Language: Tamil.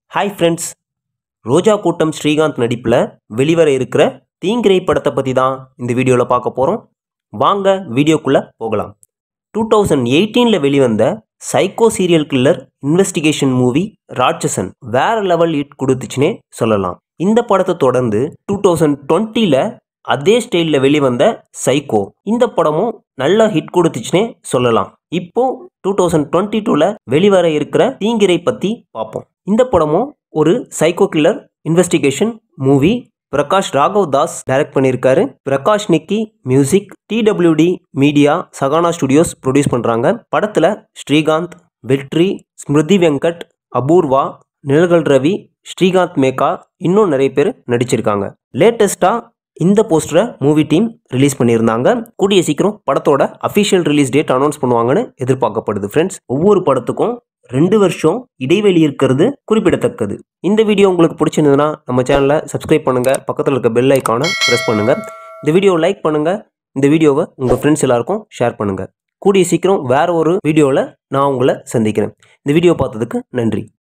ஹாய் ஃப்ரெண்ட்ஸ் ரோஜா கூட்டம் ஸ்ரீகாந்த் நடிப்பில் வெளிவர இருக்கிற தீங்கிரை படத்தை பற்றி தான் இந்த வீடியோவில் பார்க்க போகிறோம் வாங்க வீடியோக்குள்ளே போகலாம் டூ தௌசண்ட் எயிட்டீனில் வெளிவந்த psycho serial killer investigation movie Ratsasan வேற லெவல் ஹிட் கொடுத்துச்சுன்னே சொல்லலாம் இந்த படத்தை தொடர்ந்து டூ தௌசண்ட் டுவெண்ட்டியில் அதே ஸ்டைலில் வெளிவந்த சைக்கோ இந்த படமும் நல்ல ஹிட் கொடுத்துச்சுன்னே சொல்லலாம் இப்போ டூ தௌசண்ட் டுவெண்ட்டி டூவில் வெளிவர இருக்கிற தீங்கிரை பற்றி பார்ப்போம் இந்த படமும் ஒரு psycho killer investigation movie Prakash Raghav Das direct பண்ணியிருக்காரு Prakash Nikki music DWD media Sahana studios produce பண்ணுறாங்க படத்தில் ஸ்ரீகாந்த் வெற்றி ஸ்மிருதி வெங்கட் அபூர்வா நிழல்கள் ரவி ஸ்ரீகாந்த் மேகா இன்னும் நிறைய பேர் நடிச்சிருக்காங்க லேட்டஸ்ட்டாக இந்த போஸ்டரை மூவி டீம் ரிலீஸ் பண்ணியிருந்தாங்க கூடிய சீக்கிரம் படத்தோட அஃபிஷியல் ரிலீஸ் டேட் அனௌன்ஸ் பண்ணுவாங்கன்னு எதிர்பார்க்கப்படுது ஃப்ரெண்ட்ஸ் ஒவ்வொரு படத்துக்கும் ரெண்டு வருஷம் இடைவெளி இருக்கிறது குறிப்பிடத்தக்கது இந்த வீடியோ உங்களுக்கு பிடிச்சிருந்ததுன்னா நம்ம சேனலை சப்ஸ்கிரைப் பண்ணுங்க பக்கத்தில் இருக்க பெல் ஐக்கானை ப்ரெஸ் பண்ணுங்க இந்த வீடியோவை லைக் பண்ணுங்க இந்த வீடியோவை உங்கள் ஃப்ரெண்ட்ஸ் எல்லாருக்கும் ஷேர் பண்ணுங்க கூடிய சீக்கிரம் வேற ஒரு வீடியோவில் நான் உங்களை சந்திக்கிறேன் இந்த வீடியோ பார்த்ததுக்கு நன்றி